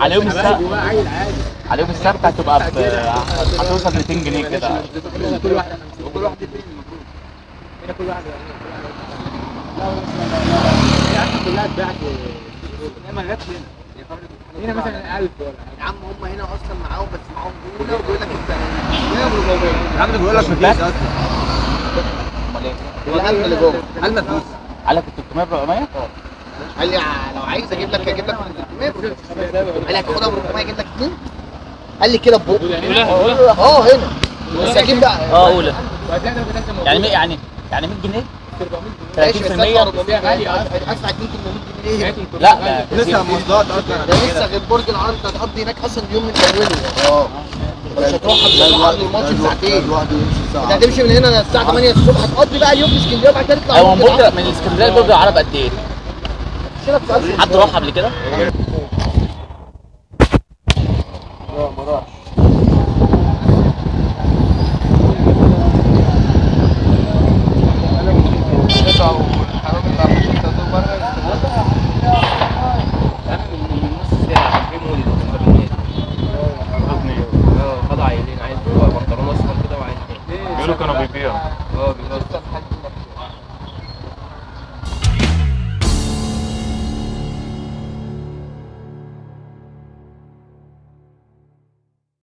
على يوم السبت جواه عيل عادي على يوم السبت هتبقى ب هتوصل 200 جنيه كده كل واحد كل واحد يدين المفروض هنا كل واحد هي اصلا كلها اتباعت هي ما جاتش هنا هنا مثلا 1000 ولا يا عم هم هنا اصلا معاهم بس معاهم اولى وبيقول لك انت يا عم بيقول لك مش بس. اصلا امال ايه؟ القلب اللي جوه قال ما فيش قال لك 300 400 قال لي ع- لو عايز اجيب لك اجيب لك من 300 قال لي هتاخدها ب 400 اجيب لك اثنين قال لي كده ببقه اه هنا بس اجيب بقى اه اولى وهتلاقي ده كده يعني مي- يعني يعني 100 جنيه ماشي بس 30% ادفع 400 غالية جنيه ادفع 2 800 جنيه هنا. لا لا لسه مواصلات اصلا ده لسه غير برج العرب انت هتقضي هناك اصلا اليوم من اوله اه مش هتروح مش هتروح قبل الماتش بساعتين انت هتمشي من هنا الساعه 8 الصبح هتقضي بقى اليوم في اسكندريه وبعد كده تطلع هو من برج برج العرب. من الاسكندريه لبرج العرب قد ايه؟ تشيلك في 1000 حد راح قبل كده؟ خدوا عيلين عايز بنطلون اصفر كده وعايز بيقولوا كانوا بيبيعوا اه بالظبط